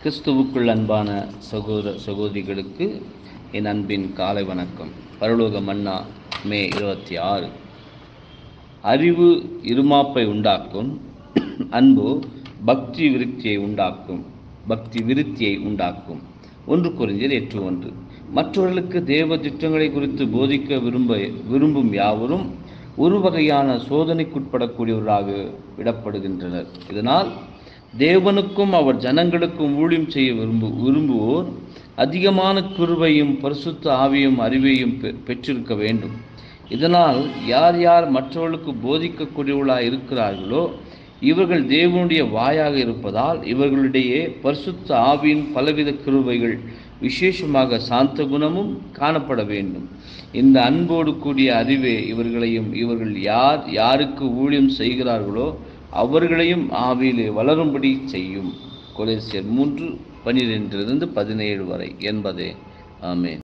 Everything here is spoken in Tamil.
கிறிஸ்துவுக்குள் அன்பான சகோதர சகோதரிகளுக்கு என் அன்பின் காலை வணக்கம் பரலோக மன்னா மே இருபத்தி ஆறு அறிவு இருமாப்பை உண்டாக்கும் அன்பு பக்தி விருத்தியை உண்டாக்கும் பக்தி விருத்தியை உண்டாக்கும் ஒன்று குறிஞ்சர் எட்டு ஒன்று மற்றவர்களுக்கு தேவ திட்டங்களை குறித்து போதிக்க விரும்ப விரும்பும் யாவரும் ஒரு வகையான சோதனைக்குட்படக்கூடியவராக விடப்படுகின்றனர் இதனால் தேவனுக்கும் அவர் ஜனங்களுக்கும் ஊழியம் செய்ய விரும்பு விரும்புவோர் அதிகமான கிருபையும் பரிசுத்த ஆவியும் அறிவையும் பெ பெற்றிருக்க வேண்டும் இதனால் யார் யார் மற்றவர்களுக்கு போதிக்கக்கூடியவர்களாக இருக்கிறார்களோ இவர்கள் தேவனுடைய வாயாக இருப்பதால் இவர்களிடையே பரிசுத்த ஆவியின் பலவித கிருபைகள் விசேஷமாக சாந்த குணமும் காணப்பட வேண்டும் இந்த அன்போடு கூடிய அறிவே இவர்களையும் இவர்கள் யார் யாருக்கு ஊழியம் செய்கிறார்களோ அவர்களையும் ஆவியிலே வளரும்படி செய்யும் கொலேசியர் மூன்று பனிரெண்டிலிருந்து பதினேழு வரை என்பதே ஆமேன்